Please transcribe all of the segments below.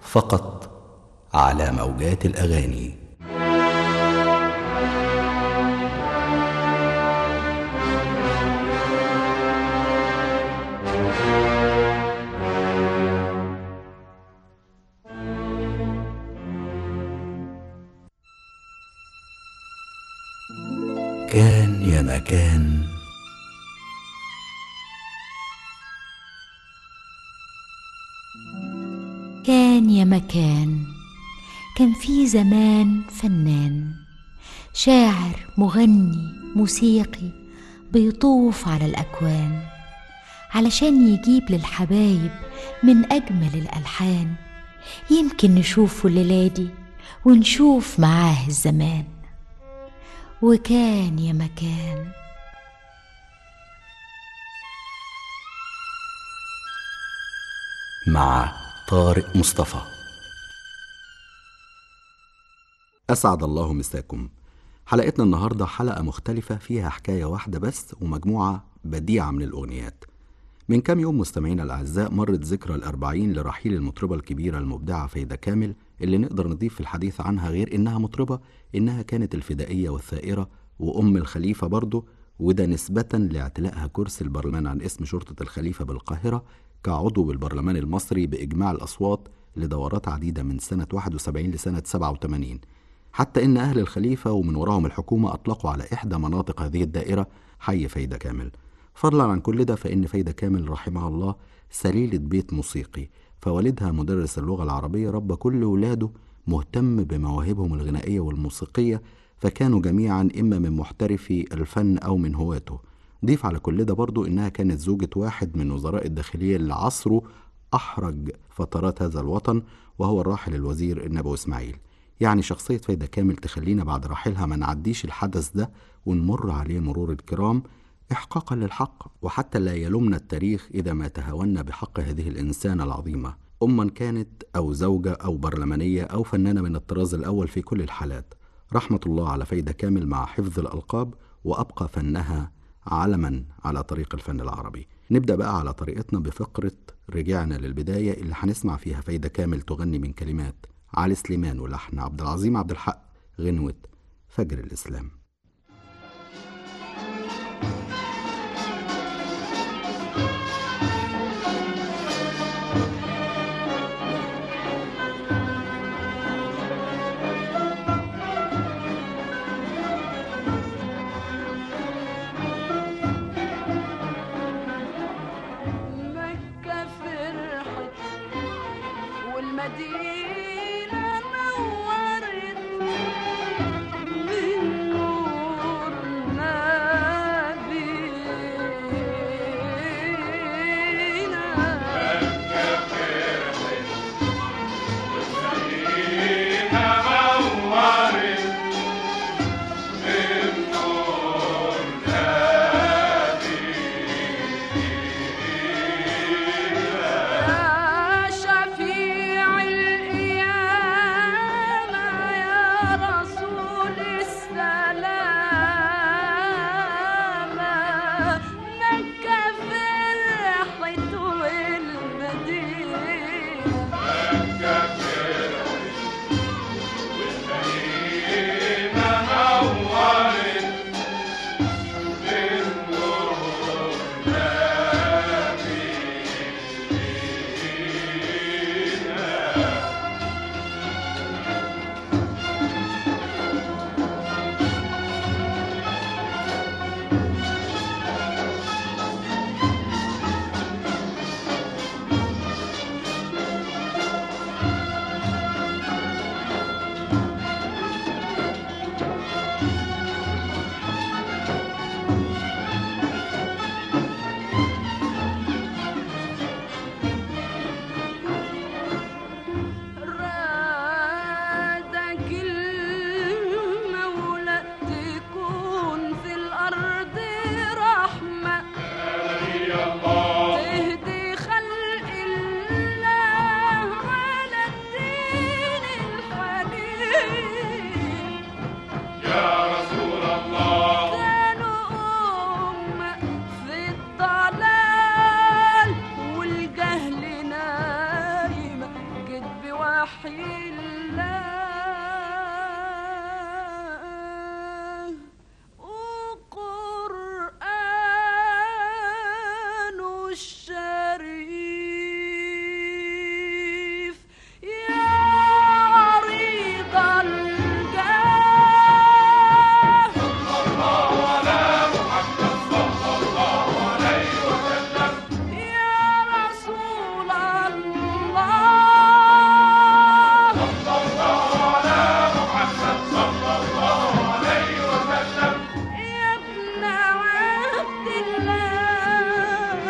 فقط على موجات الاغاني كان يا مكان كان يا مكان كان في زمان فنان شاعر مغني موسيقي بيطوف على الأكوان علشان يجيب للحبايب من أجمل الألحان يمكن نشوفه الليلة دي ونشوف معاه الزمان وكان يا مكان مع طارق مصطفى أسعد الله مساكم حلقتنا النهاردة حلقة مختلفة فيها حكاية واحدة بس ومجموعة بديعة من الأغنيات من كام يوم مستمعينا الأعزاء مرت ذكرى الأربعين لرحيل المطربة الكبيرة المبدعة فايدة كامل اللي نقدر نضيف في الحديث عنها غير إنها مطربة إنها كانت الفدائية والثائرة وأم الخليفة برضه وده نسبة لاعتلائها كرسي البرلمان عن اسم شرطة الخليفة بالقاهرة كعضو بالبرلمان المصري بإجماع الأصوات لدورات عديدة من سنة 71 لسنة 87 حتى إن أهل الخليفة ومن وراهم الحكومة أطلقوا على إحدى مناطق هذه الدائرة حي فايدة كامل فضلا عن كل ده فإن فايدة كامل رحمها الله سليلة بيت موسيقي فوالدها مدرس اللغة العربية ربى كل ولاده مهتم بمواهبهم الغنائية والموسيقية فكانوا جميعا إما من محترفي الفن أو من هواته ضيف على كل ده برضو إنها كانت زوجة واحد من وزراء الداخلية اللي عصره أحرج فترات هذا الوطن وهو الراحل الوزير النبوي إسماعيل يعني شخصية فايدة كامل تخلينا بعد رحيلها ما نعديش الحدث ده ونمر عليه مرور الكرام إحقاقا للحق وحتى لا يلومنا التاريخ إذا ما تهاونا بحق هذه الإنسانة العظيمة أما كانت أو زوجة أو برلمانية أو فنانة من الطراز الأول في كل الحالات رحمة الله على فايدة كامل مع حفظ الألقاب وأبقى فنها علما على طريق الفن العربي نبدأ بقى على طريقتنا بفقرة رجعنا للبداية اللي هنسمع فيها فايدة كامل تغني من كلمات علي سليمان ولحن عبد العظيم عبد الحق غنوة فجر الإسلام مكة فرحت والمدينة نورت من نور نبينا يا شفيع الإيمان وحي الله وقرآن الشريف يا عريض الجاه يا رسول الله يا ابن عبد الله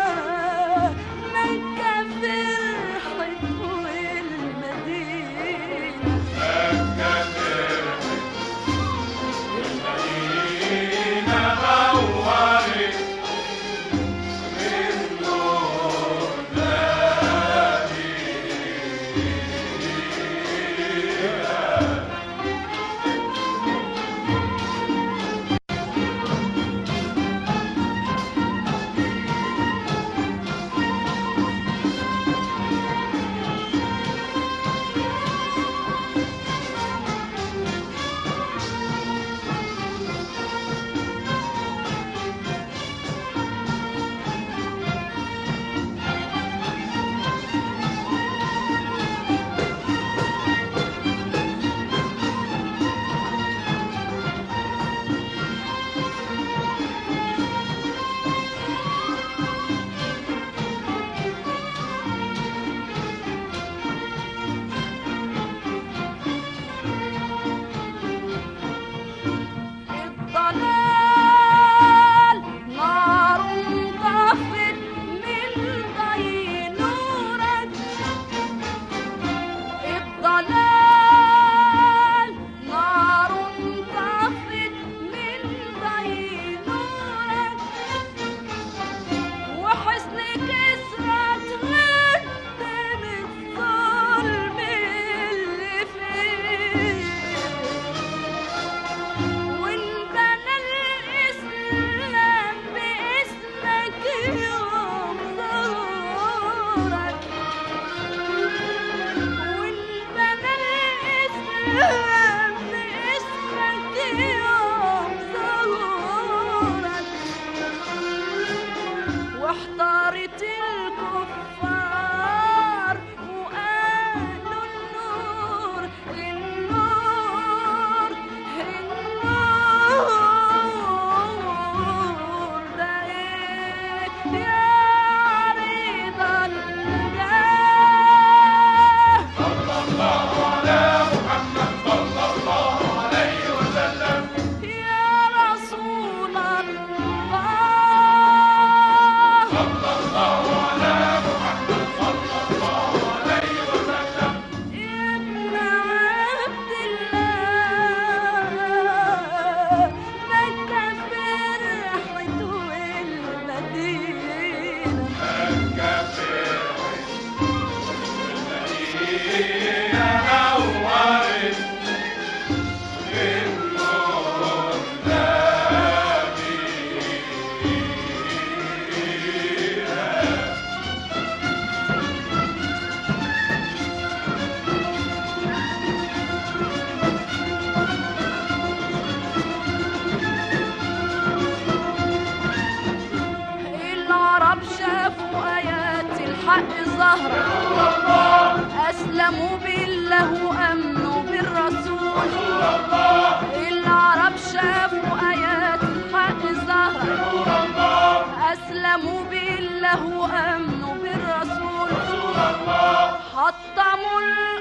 مكة فرحت والمدينة الضلال نار طفت من ضي نورك الضلال نار طفت من ضي نورك وحسن كسرت غدم الظلم اللي فيه وانبنى الإسلام باسمك يوم ظهورك وانبنى الإسلام باسمك يوم ظهورك واحتارت الكفار وقالوا النور النور النور ده ايه يا عريض الجاه يا رسول الله يا ابن عبد الله مكة فرحت والمدينة العرب شافوا آيات الحق ظهرا أسلموا بالله وأمنوا بالرسول العرب شافوا آيات الحق ظهرا أسلموا بالله وأمنوا بالرسول حطموا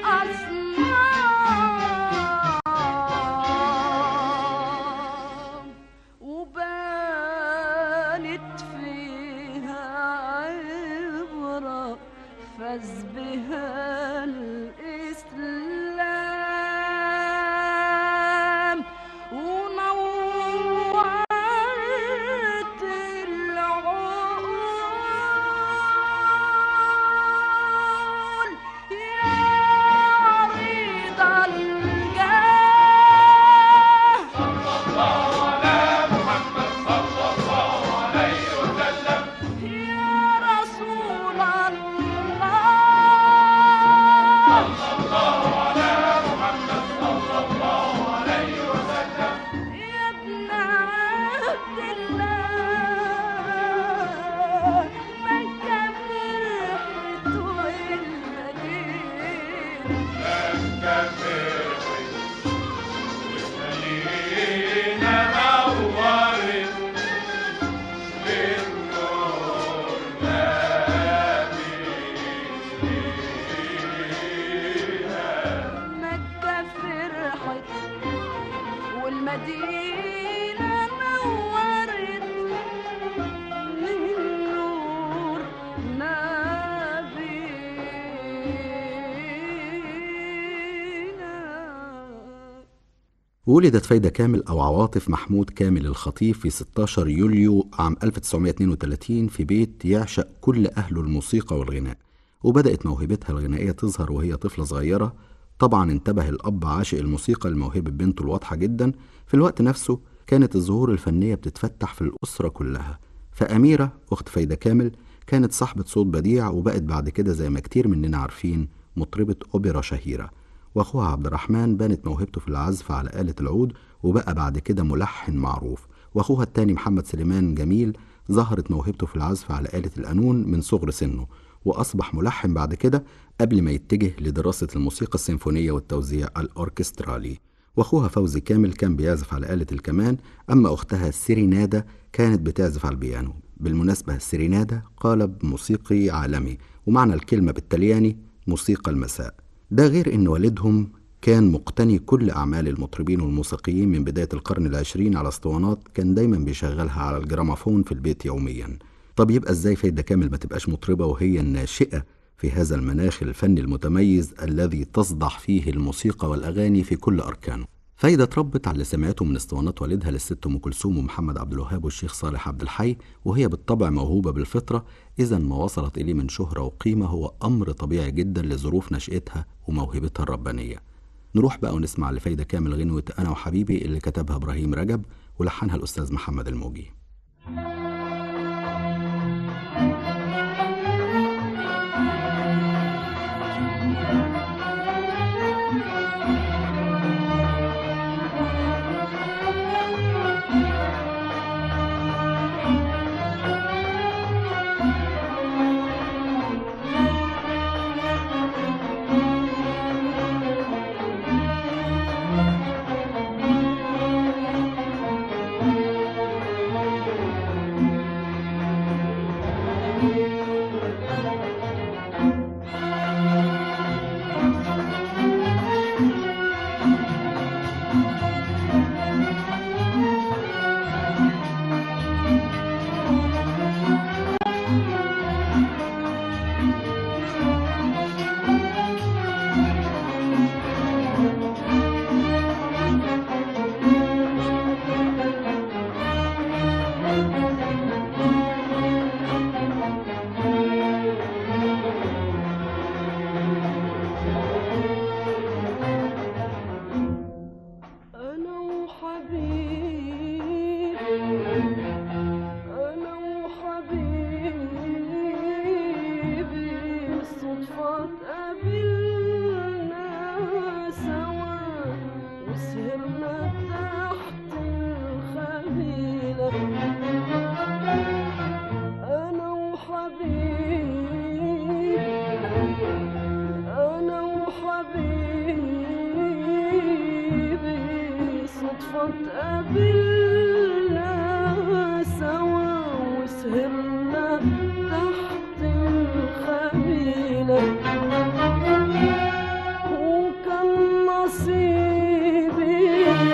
الأصنام وبانت فيها عبرة فاز بها الإسلام ونورت العقول يا عريض الجاه يا رسول الله ولدت فايدة كامل أو عواطف محمود كامل الخطيب في 16 يوليو عام 1932 في بيت يعشق كل أهله الموسيقى والغناء وبدأت موهبتها الغنائية تظهر وهي طفلة صغيرة طبعا انتبه الأب عاشق الموسيقى لموهبة بنته الواضحة جدا في الوقت نفسه كانت الظهور الفنية بتتفتح في الأسرة كلها فأميرة أخت فايدة كامل كانت صاحبة صوت بديع وبقت بعد كده زي ما كتير مننا عارفين مطربة أوبرا شهيرة واخوها عبد الرحمن بانت موهبته في العزف على آلة العود وبقى بعد كده ملحن معروف واخوها التاني محمد سليمان جميل ظهرت موهبته في العزف على آلة القانون من صغر سنه وأصبح ملحن بعد كده قبل ما يتجه لدراسة الموسيقى السيمفونية والتوزيع الأوركسترالي واخوها فوزي كامل كان بيعزف على آلة الكمان أما أختها سيرينادا كانت بتعزف على البيانو بالمناسبة السيرينادا قالب موسيقي عالمي ومعنى الكلمة بالتلياني موسيقى المساء ده غير ان والدهم كان مقتني كل اعمال المطربين والموسيقيين من بدايه القرن العشرين على اسطوانات كان دايما بيشغلها على الجرامافون في البيت يوميا طب يبقى ازاي فايده كامل ما تبقاش مطربه وهي الناشئه في هذا المناخ الفني المتميز الذي تصدح فيه الموسيقى والاغاني في كل اركانه فايدة اتربت على اللي سمعته من اسطوانات والدها للست ام كلثوم ومحمد عبد الوهاب والشيخ صالح عبد الحي وهي بالطبع موهوبه بالفطره اذا ما وصلت اليه من شهره وقيمه هو امر طبيعي جدا لظروف نشاتها وموهبتها الربانيه. نروح بقى ونسمع لفايده كامل غنوه انا وحبيبي اللي كتبها ابراهيم رجب ولحنها الاستاذ محمد الموجي. أنا وحبيبي أنا وحبيبي الصدفة تقابلنا سوا وسهرنا تحت الخليلة أنا وحبيبي أنا وحبيبي صدفة تقابلنا سوا وسهرنا تحت الخميلة وكان نصيبي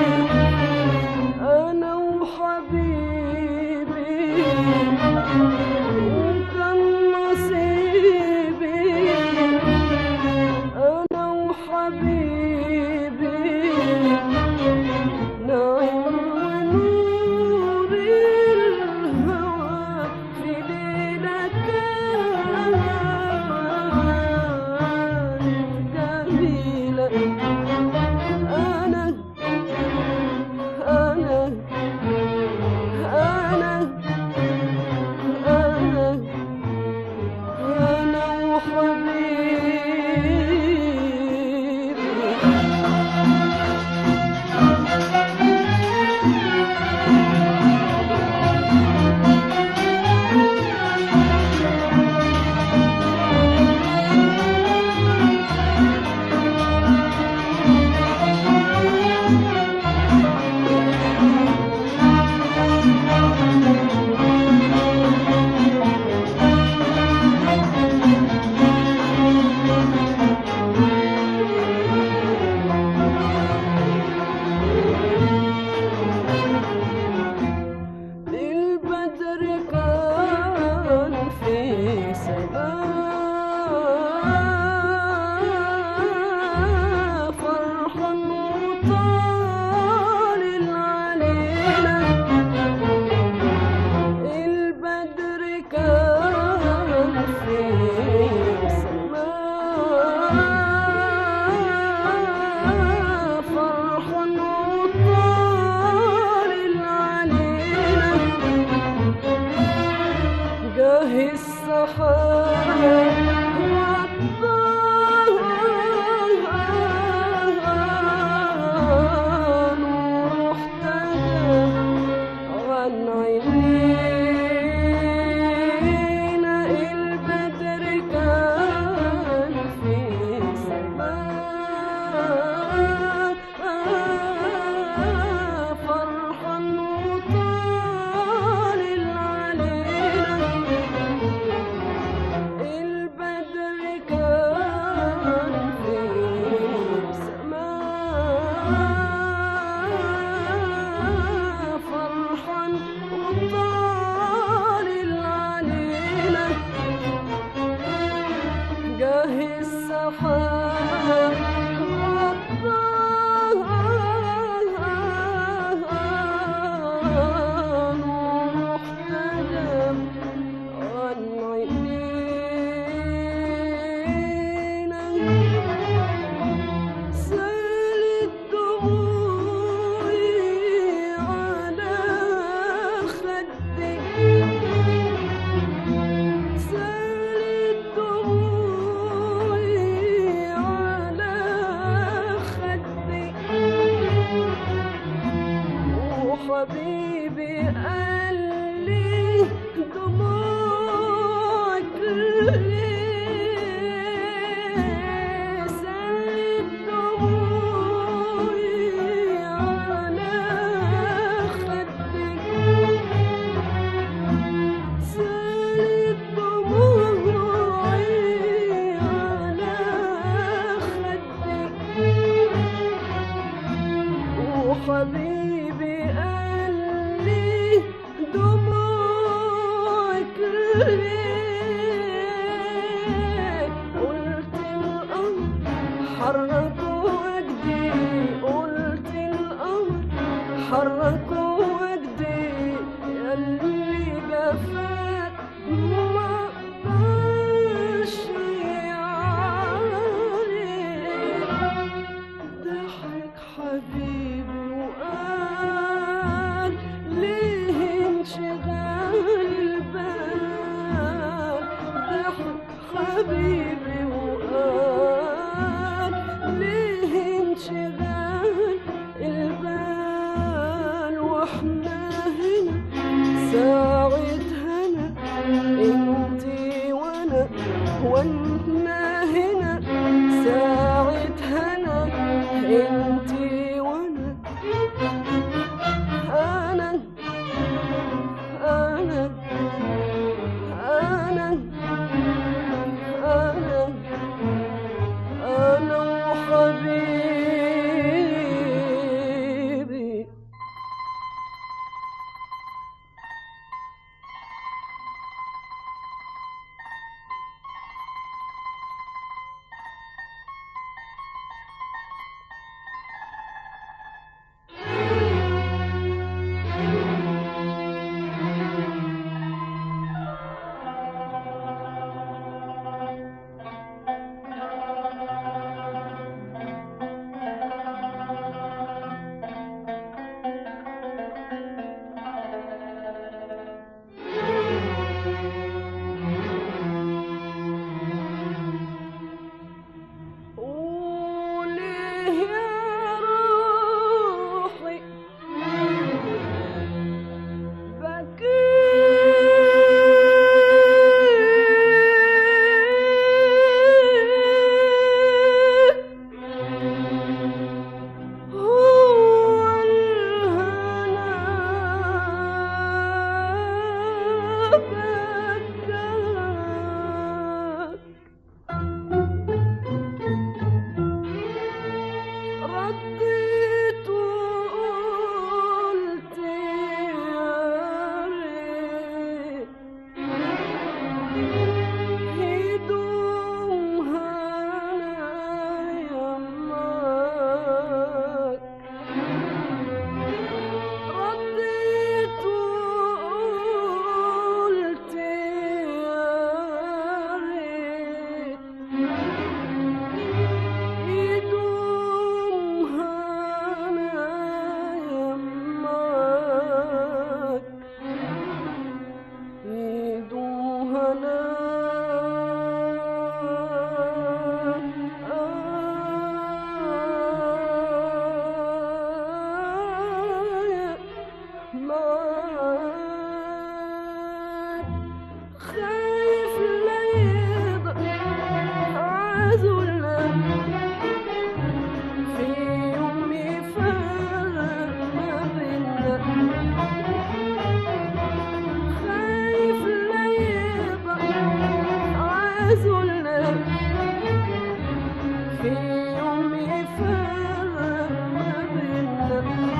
أنا وحبيبي وكان نصيبي أنا وحبيبي نعيم حركوا وجدي قلت القمر حركوا وجدي ياللي جفاك ما اقدرش عليك ضحك حبيبي وقال ليه انشغال البال ضحك حبيبي وقال ليه انشغال البال واحنا هنا ساعة هنا انتي وانا وانا هنا ساعة هنا انتي وانا انا انا انا انا انا وحبيبي قولي يا روحي بكيت هو الهنا بكاك رديت وقلت يا ريت هدومها أنا يماك رديت وقلت يا ريت يدومها أنا يماك يدومها أنا آه معاك خايف لا يضل عزلنا في يوم يفرق ما بينا خايف لا يضل عزلنا في يوم يفرق ما بينا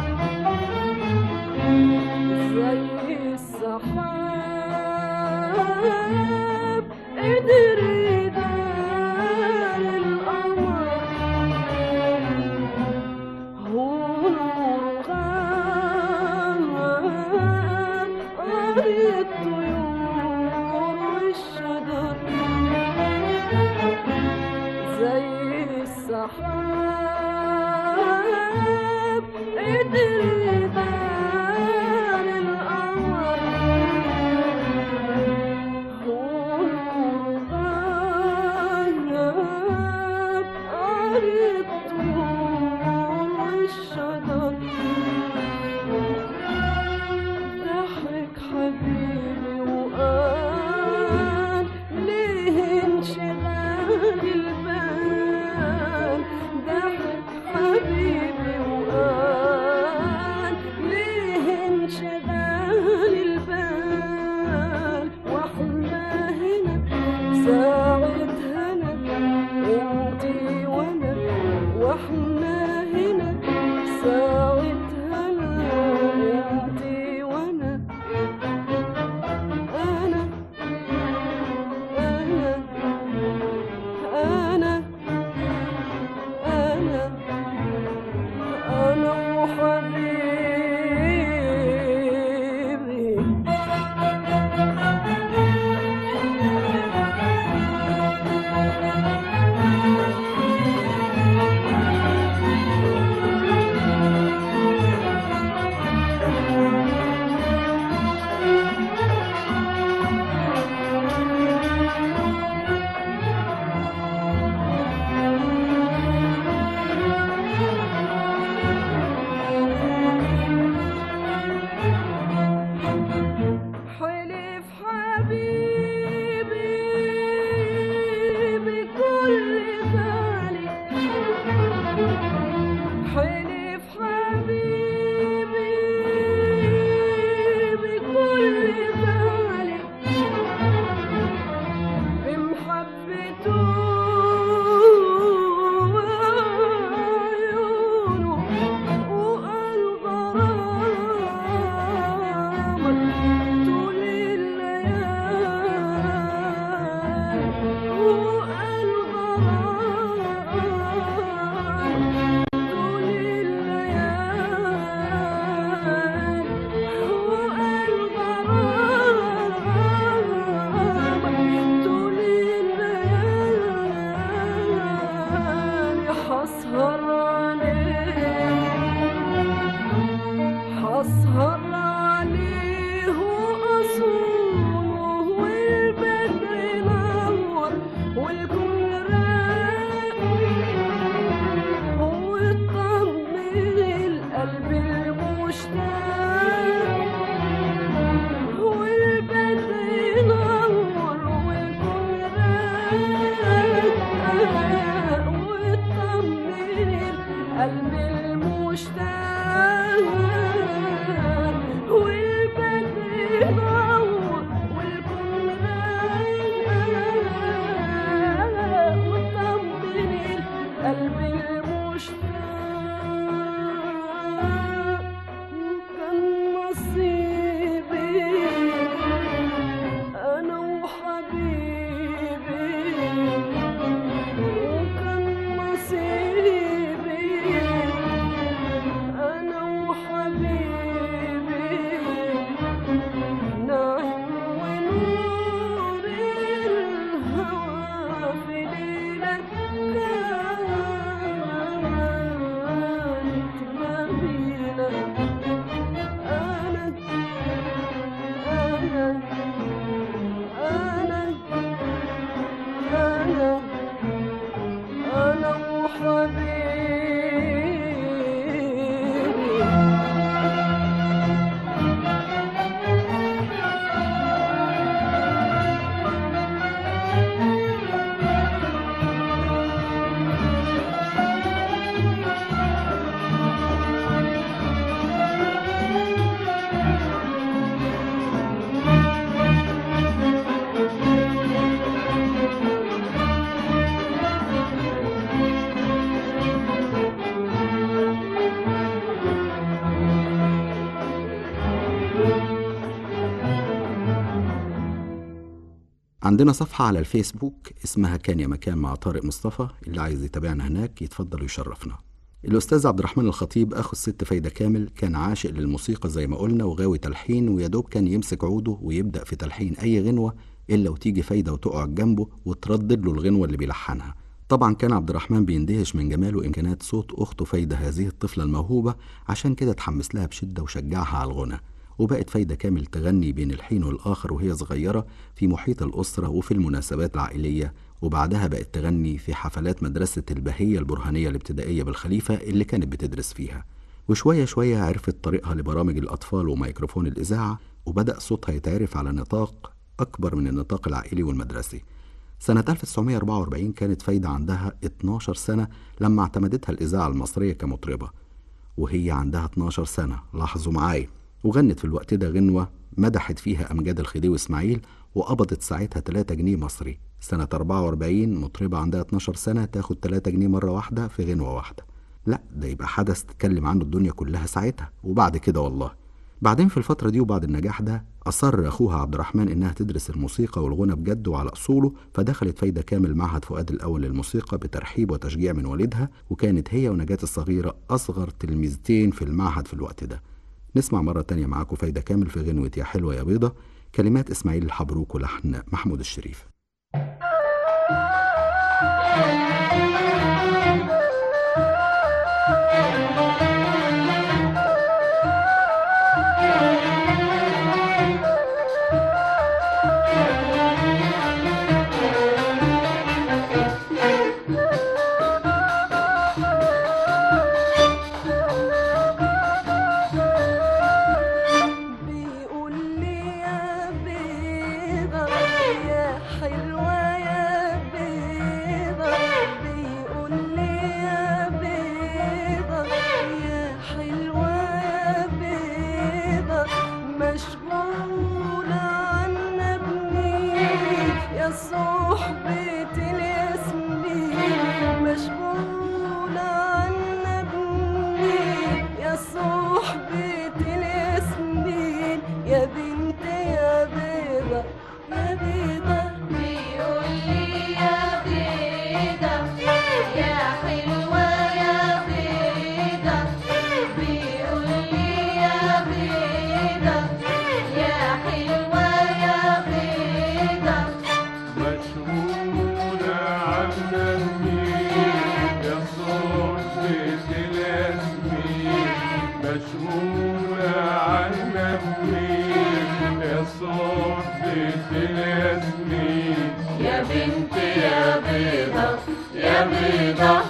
زي السحاب قدر يدار القمر هو غاب قري الطيور والشجر زي السحاب قدر يدار القمر هو غاب قري الطيور والشجر ضحك حبيبي وقال ليه انشغال البال ضحك حبيبي وقال حبيبي عندنا صفحة على الفيسبوك اسمها كان يا مكان مع طارق مصطفى اللي عايز يتابعنا هناك يتفضل ويشرفنا الأستاذ عبد الرحمن الخطيب أخو الست فايدة كامل كان عاشق للموسيقى زي ما قلنا وغاوي تلحين ويا دوب كان يمسك عوده ويبدأ في تلحين أي غنوة إلا وتيجي فايدة وتقعد جنبه وتردد له الغنوة اللي بيلحنها طبعا كان عبد الرحمن بيندهش من جمال وإمكانات صوت أخته فايدة هذه الطفلة الموهوبة عشان كده اتحمس لها بشدة وشجعها على الغنى وبقت فايدة كامل تغني بين الحين والآخر وهي صغيرة في محيط الأسرة وفي المناسبات العائلية وبعدها بقت تغني في حفلات مدرسة البهية البرهانية الابتدائية بالخليفة اللي كانت بتدرس فيها وشوية شوية عرفت طريقها لبرامج الأطفال وميكروفون الإذاعة وبدأ صوتها يتعرف على نطاق أكبر من النطاق العائلي والمدرسي سنة 1944 كانت فايدة عندها 12 سنة لما اعتمدتها الإذاعة المصرية كمطربة وهي عندها 12 سنة لاحظوا معايا وغنت في الوقت ده غنوة مدحت فيها أمجاد الخديوي إسماعيل وقبضت ساعتها 3 جنيه مصري سنة 44 مطربة عندها 12 سنة تاخد 3 جنيه مرة واحدة في غنوة واحدة لا ده يبقى حدث تتكلم عنه الدنيا كلها ساعتها وبعد كده والله بعدين في الفترة دي وبعد النجاح ده أصر أخوها عبد الرحمن إنها تدرس الموسيقى والغنى بجد وعلى أصوله فدخلت فايدة كامل معهد فؤاد الأول للموسيقى بترحيب وتشجيع من والدها وكانت هي ونجاة الصغيرة أصغر تلميذتين في المعهد في الوقت ده نسمع مرة تانية معاكم فايدة كامل في غنوة يا حلوة يا بيضة كلمات إسماعيل الحبروك ولحن محمود الشريف بيقول لي يا بيضة يا حلوة يا بيضة بيقول لي يا بيضة يا حلوة يا بيضة مشغولة عنا بمين يا صحبة الياسمين مشغولة عنا بمين يا صحبة الياسمين يا بنت يا بيضة يا بيضة بيقول لي يا بيضة يا حلوة يا بيضة بيقول لي يا بيضة يا حلوة يا بيضة مشغولة عنا مين يا صحبة الياسمين مشغولة عنا مين يا صحبة الياسمين يا بنت يا بيضة يا بيضة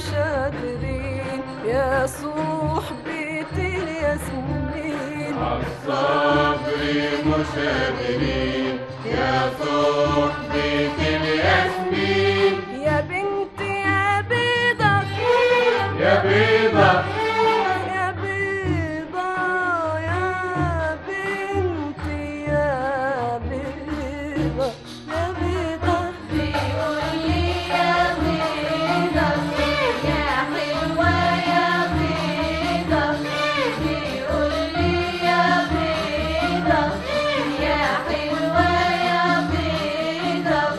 مش قادرين يا صحبة الياسمين الصبر مش قادرين يا صحبة الياسمين يا بنتي يا بيضة يا بيضة يا بيضة يا بنتي يا بيضة يا بيضة بيقول لي يا بيضة يا حلوة يا بيضة بيقول لي يا بيضة يا حلوة يا بيضة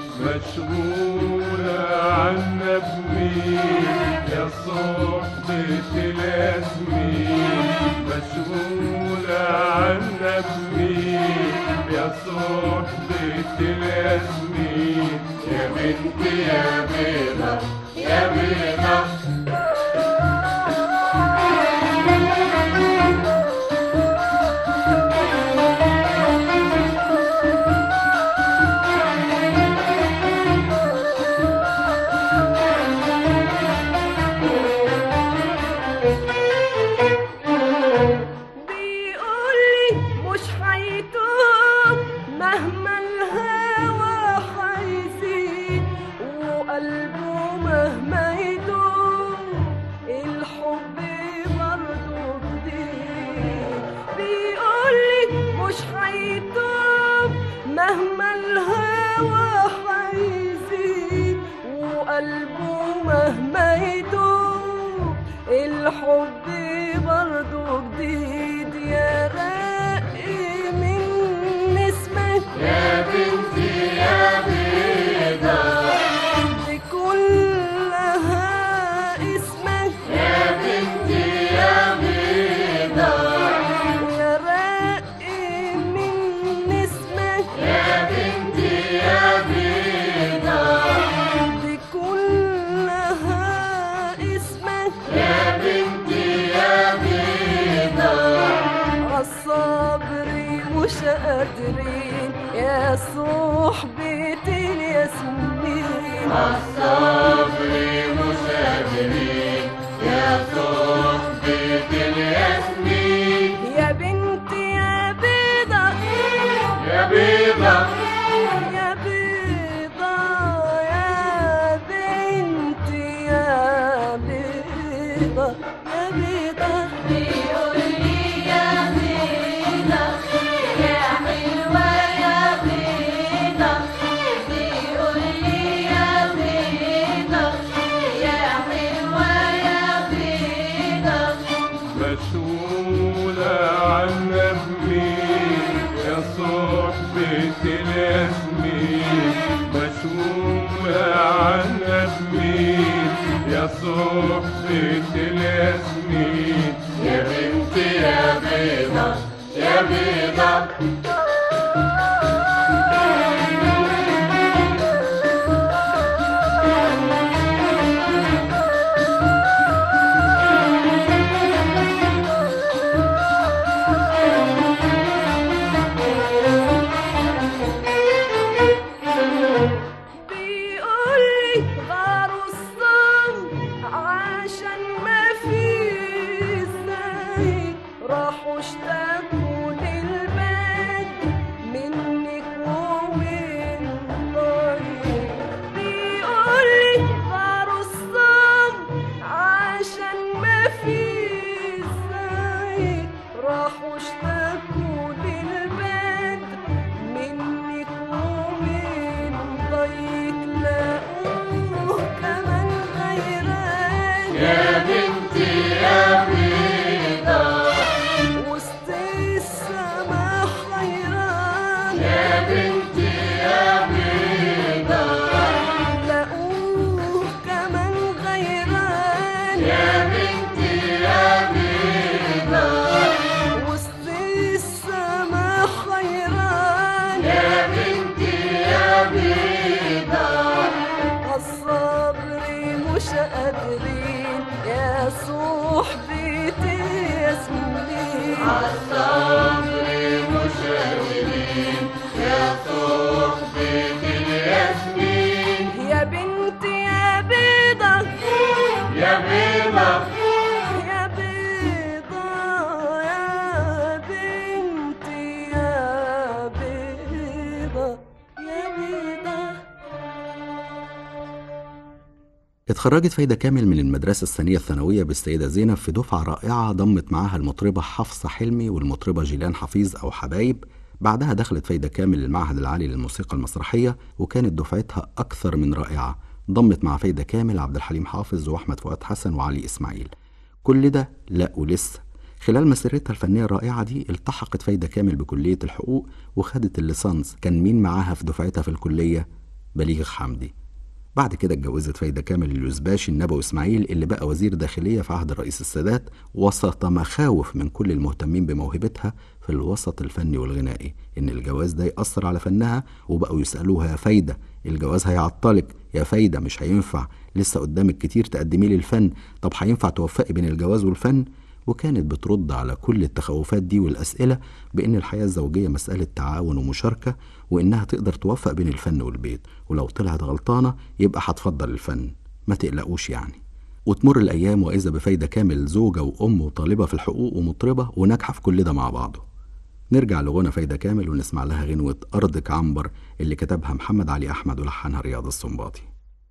مشغولة عنا بمين يا صحبة الياسمين مشغولة عنا بمين يا صحبة الياسمين يا بنتي يا بيضة يا بيضة بيقولي مش هيتوب مهما الهوى هيزيد وقلبه مهما يدوب الحب برضه جديد بيقولي مش هيتوب مهما الهوى هيزيد وقلبه مهما يدوب الحب برضه جديد يا راقي من اسمك يا بنتي يا بيضة دي كلها اسمك يا بنتي يا بيضة يا راقي من اسمك يا بنتي يا بيضة دي كلها اسمك يا بنتي يا بيضة عالصبر مش قادرين يا صحبة الياسمين الصبر مش قادرين يا صحبة الياسمين يا بنتي يا بيضة يا بيضة يا بيضة يا بنتي يا بيضة يا بيضة بيقول لي يا بيضة يا حلوة يا بيضة بيقول لي يا بيضة يا حلوة يا بيضة مشغولة عنا بمين يا صحبة الياسمين مشغولة عنا بمين يا صحبة الياسمين يا بنتي يا بيضة يا بيضة بيقولي غاروا الصم عشان ما في زي راحوا اشتكوا للبد منك ومن طيب بيقولي غاروا الصم عشان ما في زي راحوا اشتكوا للبد منك ومن ضيق لاقوه كمان غيران يا بنتي يا بيضة وسط السما حيران يا بنتي يا بيضة لاقوه كمان غيران يا بنتي يا بيضة وسط السما حيران يا بنتي يا بيضة الصبر مش قادرين يا صحبة ياسمين الصبر مش قادرين يا صحبة الياسمين يا بنتي يا بيضة اتخرجت فايدة كامل من المدرسة الثانية الثانوية بالسيدة زينب في دفعة رائعة ضمت معاها المطربة حفصة حلمي والمطربة جيلان حفيظ أو حبايب بعدها دخلت فايدة كامل المعهد العالي للموسيقى المسرحية وكانت دفعتها أكثر من رائعة ضمت مع فايدة كامل عبد الحليم حافظ وأحمد فؤاد حسن وعلي إسماعيل كل ده لا ولسه خلال مسيرتها الفنية الرائعة دي التحقت فايدة كامل بكلية الحقوق وخدت الليسانس كان مين معاها في دفعتها في الكلية؟ بليغ حمدي بعد كده اتجوزت فايدة كامل اليوزباشي النبوي إسماعيل اللي بقى وزير داخلية في عهد الرئيس السادات وسط مخاوف من كل المهتمين بموهبتها في الوسط الفني والغنائي إن الجواز ده يأثر على فنها وبقوا يسألوها يا فايدة الجواز هيعطلك يا فايدة مش هينفع لسه قدامك كتير تقدمي لي الفن طب هينفع توفقي بين الجواز والفن وكانت بترد على كل التخوفات دي والأسئلة بإن الحياة الزوجية مسألة تعاون ومشاركة وإنها تقدر توفق بين الفن والبيت ولو طلعت غلطانة يبقى هتفضل الفن ما تقلقوش يعني وتمر الأيام وإذا بفايدة كامل زوجة وأم وطالبة في الحقوق ومطربة وناجحة في كل ده مع بعضه نرجع لغنى فايدة كامل ونسمع لها غنوة أرضك عنبر اللي كتبها محمد علي أحمد ولحنها رياض السنباطي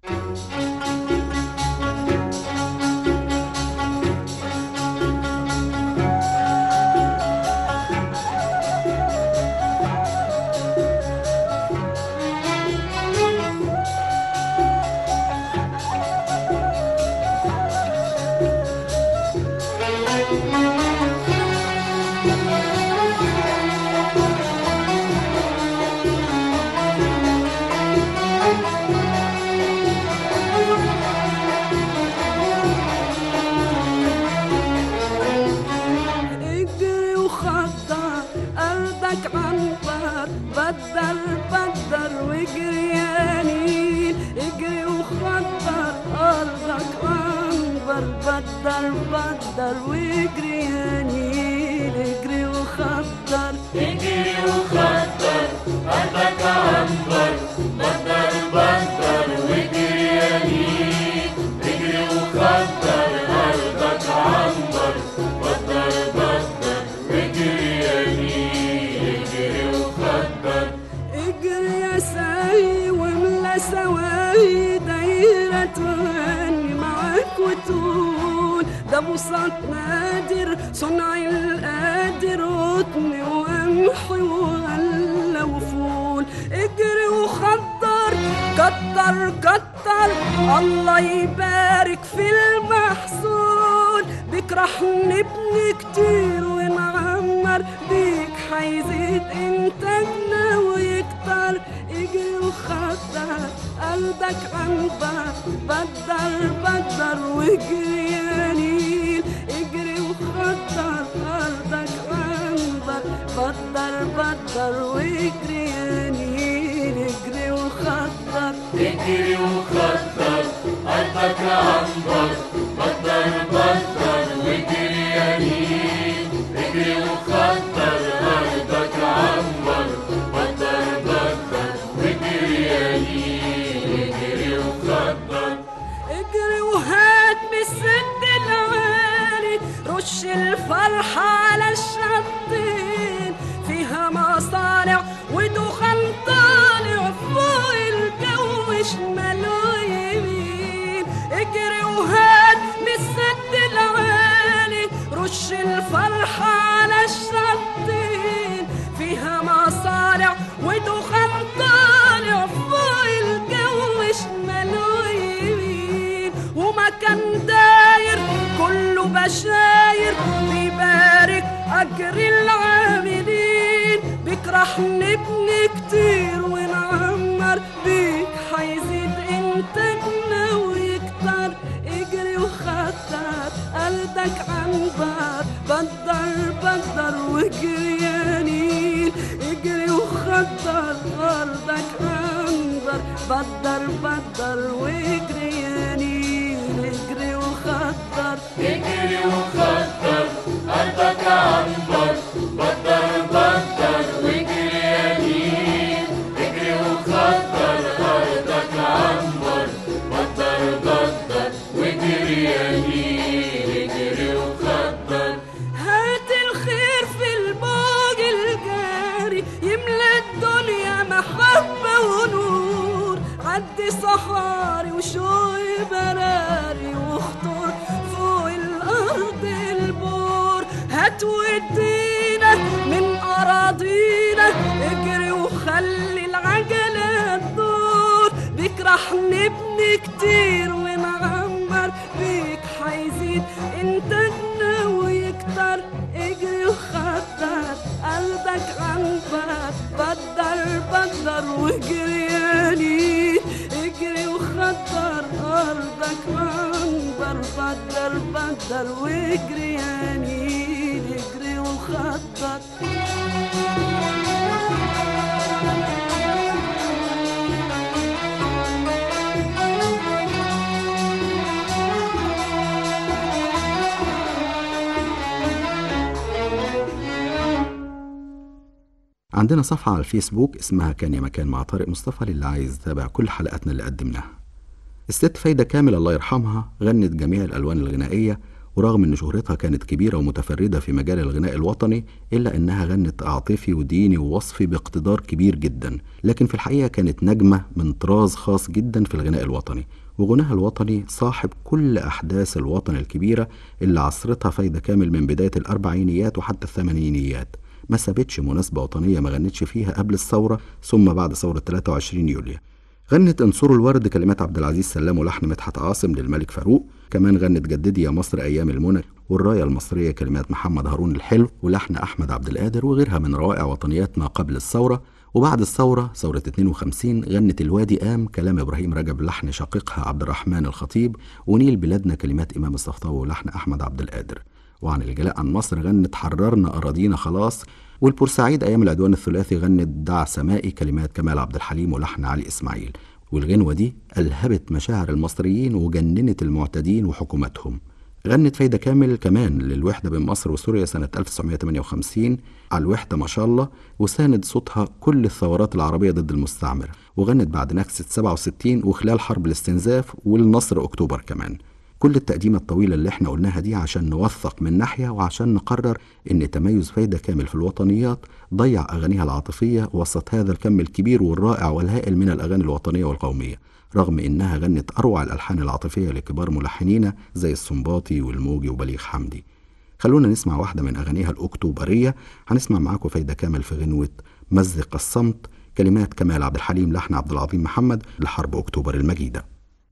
اجري وخطر أرضك عنبر بدر بدر واجري يا نيل اجري وخطر أرضك عنبر بدر بدر واجري يا نيل اجري وخطر اجري وخطر قلبك عنبر بدر بدر واجري يا نيل اجري وخطر قلبك عنبر بدر بدر واجري يا نيل اجري وخطر اجري يا ساي واملا سواي دايرة تغني معاك وتقول ده بساط نادر صنع القادر قطن وقمح وغلة وفول اجري وخضر كتر كتر الله يبارك في المحصول بك رح نبني كتير ونعمر بيك حيزيد انتاجنا ويكتر اجري وخطر قلبك عنبر بدر بدر واجري يا نيل اجري وخطر قلبك عنبر بدر بدر واجري يا نيل اجري وخطر اجري وخطر قلبك عنبر بدر بدر واجري يا نيل اجري وخطر قلبك عنبر بدر بدر واجري يا نيل اجري وخطر اجري وهات بالسد العالي رش الفرحة على الشطين فيها مصانع ودخان طالع فوق الجو شمال ويمين اجري وهات بالسد العالي رش الفرحة على الشطين فيها مصانع ودخان طالع فوق الجو شمال ويمين ومكان داير كله بشاير بيبارك أجر العاملين بك رح نبني كتير ونعمر بيك حيزيد إنتاجنا ويكتر اجري وخطر قلبك عنبر بدر بدر واجري يا نيل اجري وخطر أرضك عنبر بدر بدر واجري يا نيل اجري وخطر اجري وخطر قلبك عنبر بدر بدر واجري يا نيل اجري وخطر قلبك عنبر بدر بدر واجري يا نيل اجري وخطر هات الخير في الموج الجاري يملى الدنيا محبة ونور عدي صحاري وشوي براري تودينا من أراضينا اجري وخلي العجلة تدور بيك راح نبني كتير ونعمر بيك حيزيد انتاجنا ويكتر اجري وخطر قلبك عنبر بدر بدر واجري يا نيل اجري وخطر ارضك عنبر بدر بدر واجري يا نيل اجري وخطر عندنا صفحة على الفيسبوك اسمها كان يا مكان مع طارق مصطفى للي عايز يتابع كل حلقاتنا اللي قدمناها الست فايدة كامل الله يرحمها غنت جميع الألوان الغنائية ورغم ان شهرتها كانت كبيرة ومتفردة في مجال الغناء الوطني إلا أنها غنت عاطفي وديني ووصفي باقتدار كبير جدا لكن في الحقيقة كانت نجمة من طراز خاص جدا في الغناء الوطني وغناها الوطني صاحب كل أحداث الوطن الكبيرة اللي عصرتها فايدة كامل من بداية الأربعينيات وحتى الثمانينيات ما سابتش مناسبة وطنية ما غنتش فيها قبل الثورة ثم بعد ثورة 23 يوليو غنت انصروا الورد كلمات عبد العزيز سلام ولحن مدحت عاصم للملك فاروق كمان غنت جددي يا مصر ايام المنى والرايه المصريه كلمات محمد هارون الحلو ولحن احمد عبد القادر وغيرها من روائع وطنيات ما قبل الثوره وبعد الثورة ثورة 52 غنت الوادي قام كلام إبراهيم رجب لحن شقيقها عبد الرحمن الخطيب ونيل بلادنا كلمات إمام الصفطاوي ولحن أحمد عبد القادر وعن الجلاء عن مصر غنت حررنا أراضينا خلاص والبورسعيد أيام العدوان الثلاثي غنت دع سمائي كلمات كمال عبد الحليم ولحن علي إسماعيل والغنوة دي ألهبت مشاعر المصريين وجننت المعتدين وحكومتهم غنت فايدة كامل كمان للوحدة بين مصر وسوريا سنة 1958 على الوحدة ما شاء الله وساند صوتها كل الثورات العربية ضد المستعمر وغنت بعد نكسة 67 وخلال حرب الاستنزاف والنصر أكتوبر كمان كل التقديمة الطويلة اللي احنا قلناها دي عشان نوثق من ناحية وعشان نقرر ان تميز فايدة كامل في الوطنيات ضيع اغانيها العاطفية وسط هذا الكم الكبير والرائع والهائل من الاغاني الوطنية والقومية رغم انها غنت اروع الالحان العاطفية لكبار ملحنين زي السنباطي والموجي وبليغ حمدي خلونا نسمع واحدة من اغانيها الاكتوبرية هنسمع معاكم فايدة كامل في غنوة مزق الصمت كلمات كمال عبد الحليم لحن عبد العظيم محمد لحرب اكتوبر المجيده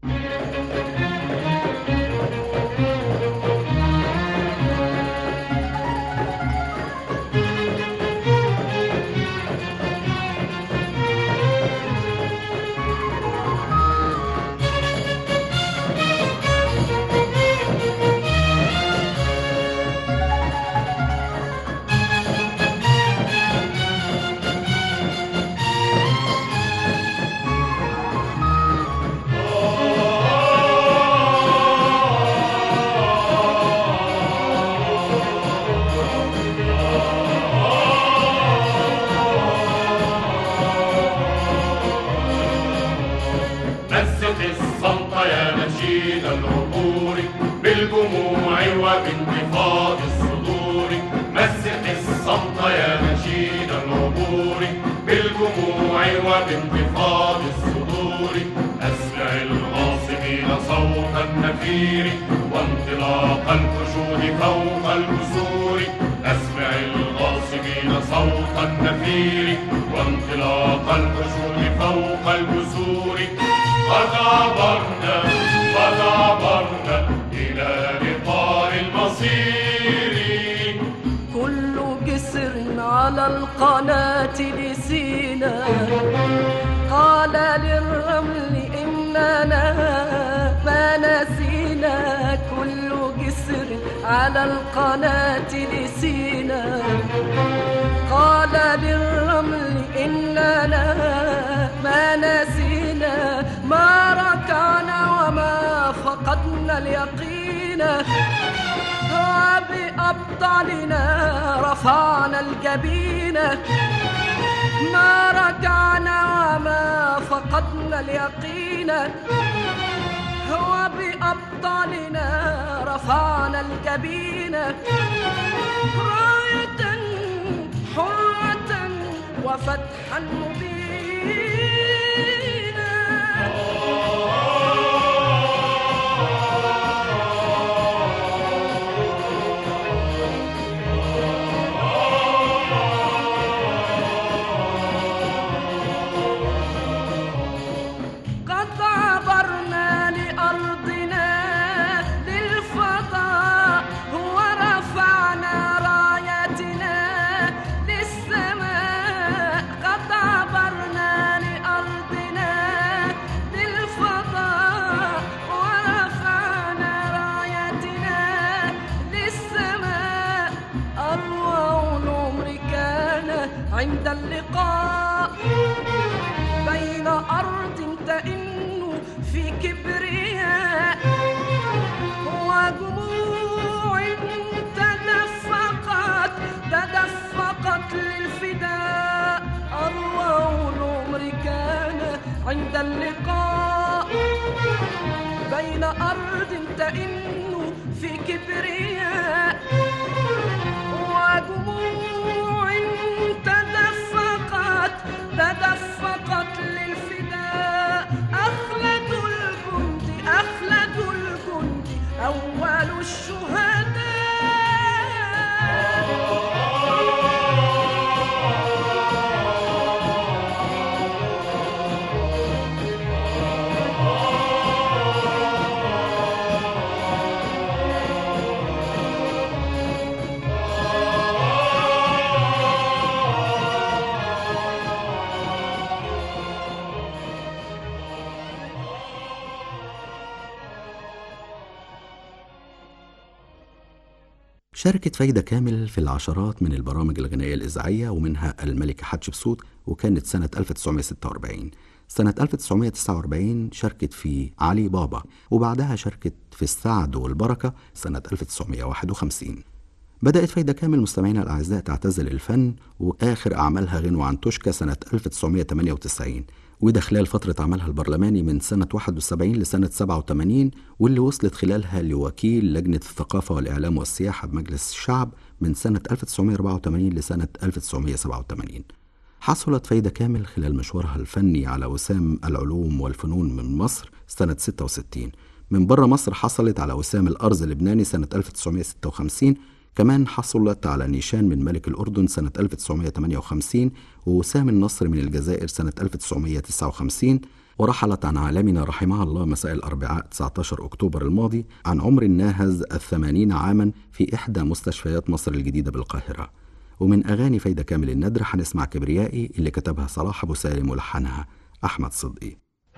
مزق الصمت يا نشيد العبور بالجموع وبانتفاض الصدور مزق الصمت يا نشيد العبور بالجموع وبانتفاض الصدور أسمع الغاصبين صوت النفير وانطلاق الحشود فوق الجسور أسمع الغاصبين صوت النفير وانطلاق الحشود فوق الجسور قد عبرنا قد عبرنا إلى لقاء المصير كل جسر على القناة لسينا قال للرمل إننا ما نسينا كل جسر على القناة لسينا قال للرمل إننا ما نسينا ما ركعنا وما فقدنا اليقين وبأبطالنا رفعنا الجبين ما رجعنا وما فقدنا اليقين هو بأبطالنا رفعنا الجبين راية حرة وفتحا مبينا اللقاء بين أرض تئن في كبرياء وجموع تدفقت تدفقت للفداء أروع العمر كان عند اللقاء بين أرض تئن في كبرياء ودموع تدفقت تدفقت للفداء أخلد الجند أخلد الجند أول الشهداء شاركت فايدة كامل في العشرات من البرامج الغنائية الإذاعية ومنها الملكة حتشبسوت وكانت سنة 1946 سنة 1949 شاركت في علي بابا وبعدها شاركت في السعد والبركة سنة 1951 بدأت فايدة كامل مستمعينا الأعزاء تعتزل الفن وآخر أعمالها غنوة عن توشكا سنة 1998 وده خلال فترة عملها البرلماني من سنة 71 لسنة 87 واللي وصلت خلالها لوكيل لجنة الثقافة والإعلام والسياحة بمجلس الشعب من سنة 1984 لسنة 1987 حصلت فايدة كامل خلال مشوارها الفني على وسام العلوم والفنون من مصر سنة 66 من بره مصر حصلت على وسام الأرز اللبناني سنة 1956 كمان حصلت على نيشان من ملك الأردن سنة 1958 ووسام النصر من الجزائر سنة 1959 ورحلت عن عالمنا رحمها الله مساء الأربعاء 19 أكتوبر الماضي عن عمر ناهز الثمانين عاما في إحدى مستشفيات مصر الجديدة بالقاهرة ومن أغاني فايدة كامل الندر هنسمع كبريائي اللي كتبها صلاح أبو سالم ولحنها أحمد صدقي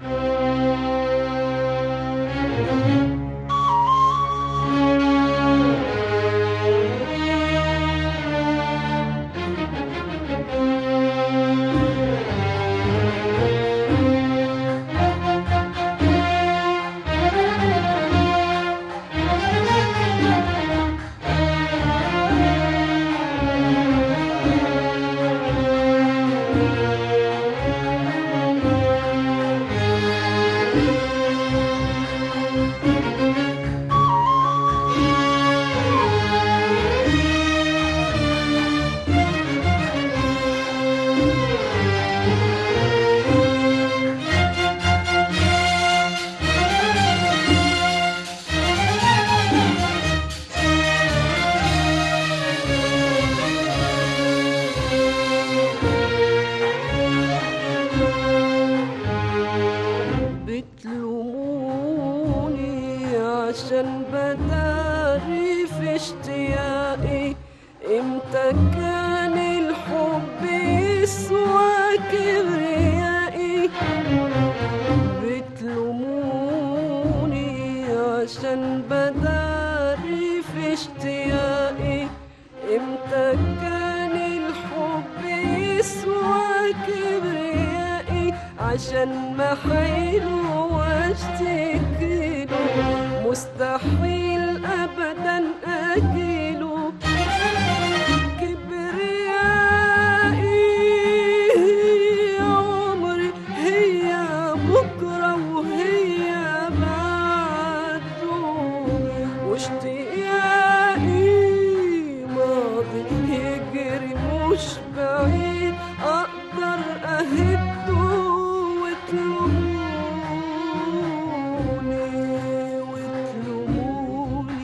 بتلوموني عشان بداري في اشتياقي امتى كان الحب يسوى كبريائي بتلوموني عشان بداري في اشتياقي امتى كان الحب يسوى كبريائي عشان ما حيله واشتكيله مستحيل ابدا اجيله كبريائي يا عمري هي بكره وهي بعده واشتياقي ماضي يجري مش بعيد اقدر اهده وتلوموني وتلوموني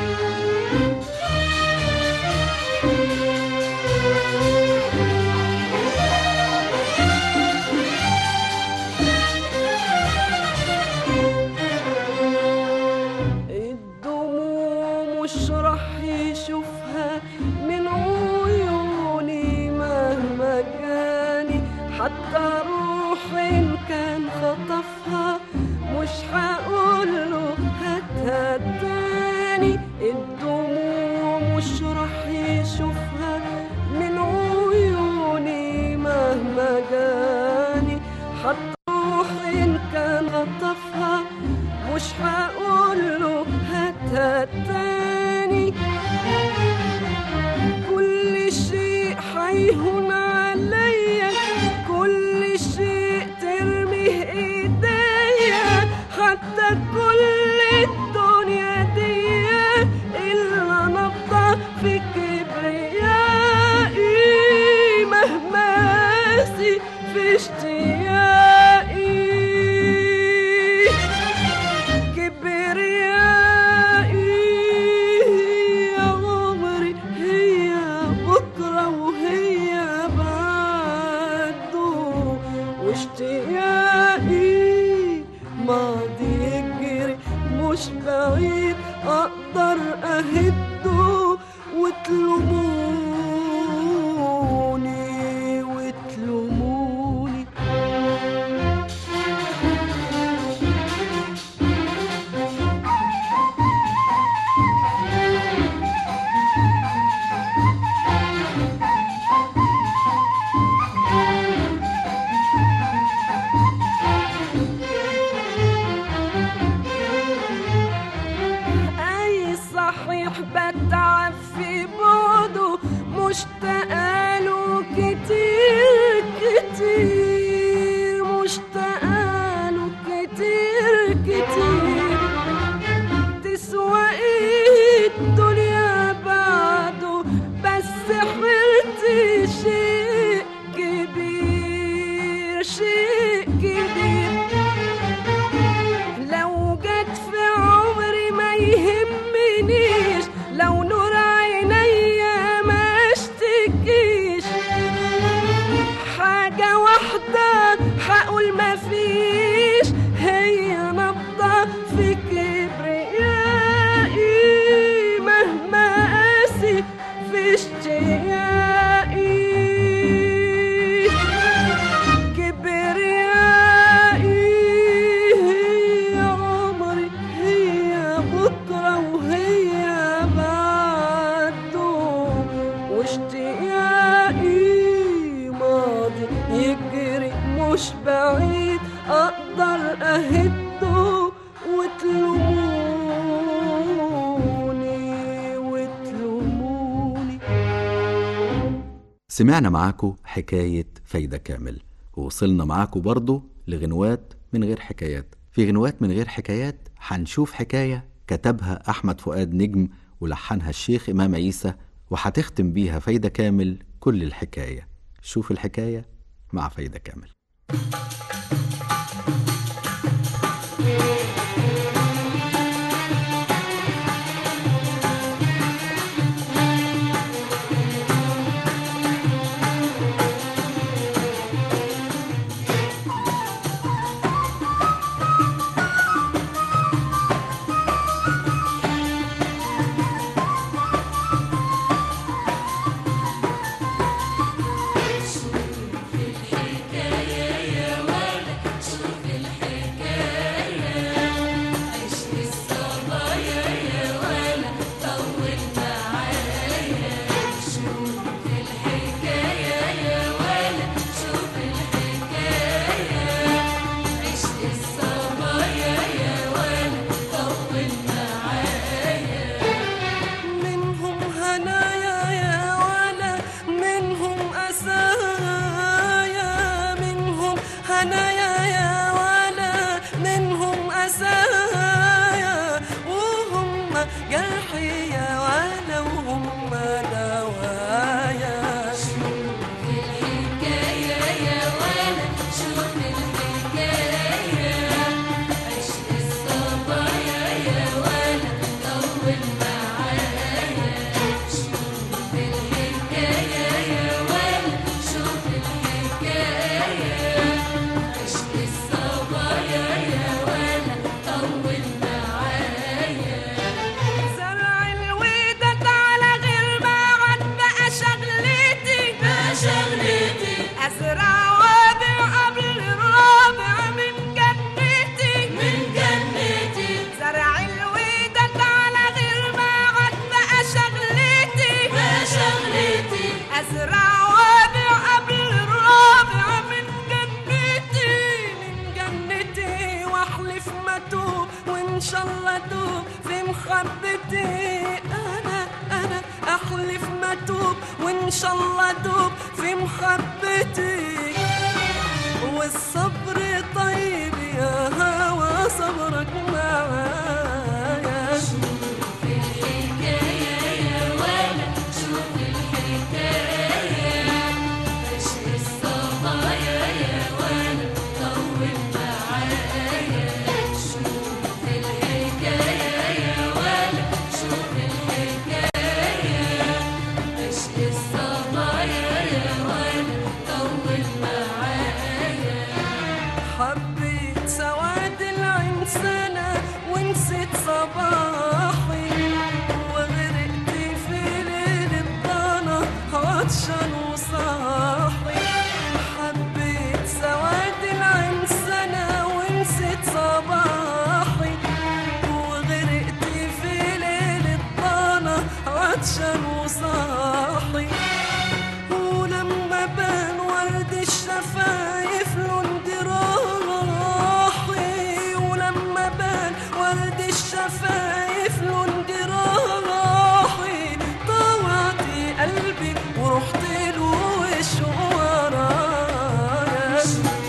الدموع مش راح يشوفها من عيوني مهما جاني حتى روحي إن كان خطفها مش هقوله هاتها تاني الدموع مش راح يشوفها من عيوني هتروح إن كان غطفها مش هقوله هاتها تاني كل شيء هيهون عليا كل شيء ترميه ايديا حتى كل الدنيا دي الا نبضة في كبريائي مهما أسي في اشتياقي كبريائي يا عمري هي بكرة وهي بعده واشتياقي ماضي يجري مش بعيد اقدر اهده وتلوموني وتلوموني اي صحيح بتعب في بعده مشتاقة له كتير كتير مشتاقة له كتير كتير تسوى ايه الدنيا بعده بس حرتي شيء كبير شيء كبير لو جت في عمري ما يهمنيش لو نور عينيا ما اشتكيش حاجة واحدة هقول ما فيش هي نبضة في كبريائي مهما قاسي في اشتياقي كبريائي هي عمري هي بكرة وهي بعده واشتياقي ماضي يجري مش بعيد اقدر اهده وتلوموني وتلوموني سمعنا معاكم حكاية فايدة كامل ووصلنا معاكم برضو لغنوات من غير حكايات في غنوات من غير حكايات هنشوف حكاية كتبها أحمد فؤاد نجم ولحنها الشيخ إمام عيسى وهتختم بيها فايدة كامل كل الحكاية شوف الحكاية مع فايدة كامل الحكاية يا شاء الله ادوب في محبتي انا انا احلف ما اتوب وان شاء الله ادوب في محبتي والصبر طيب يا هوى صبرك معايا حبيت سواد العين سنة ونسيت صباحي وغرقت في ليل الضنا عطشان وصاحي حبيت سواد العين سنة ونسيت صباحي وغرقت في ليل الضنا عطشان وصاحي ولما بان ورد الشفايف لون جراحي ولما بان ورد الشفايف لون جراحي طوعت قلبي ورحت له وش ورايا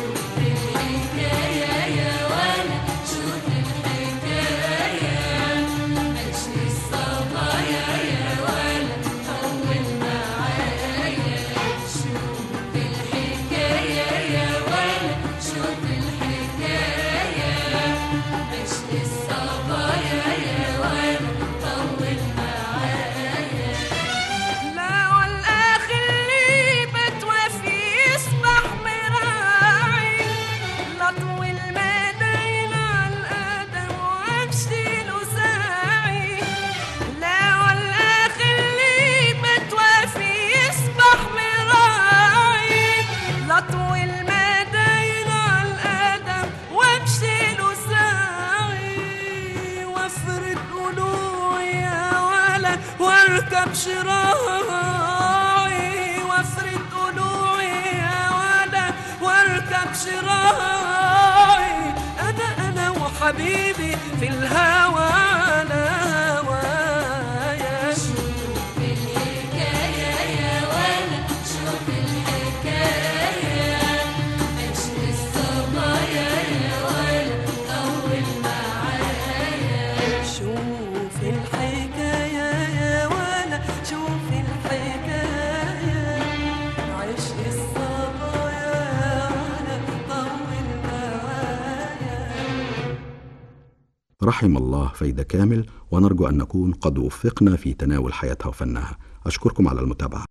لا والآخر اللي بتوفي يصبح مراعي لطو المدين على القدم وامشي له ساعي لا والآخر اللي بتوفي يصبح مراعي لطو المدين على القدم وامشي له ساعي وافرد قلوعي يا ولا واركب شراعي وافرد قلوعي يا ولا واركب شراعي انا انا وحبيبي في الهوى على هوايا شوف الحكاية يا ولا شوف الحكاية عشق الصبايا ولا طول معايا رحم الله فايدة كامل ونرجو أن نكون قد وفقنا في تناول حياتها وفنها أشكركم على المتابعة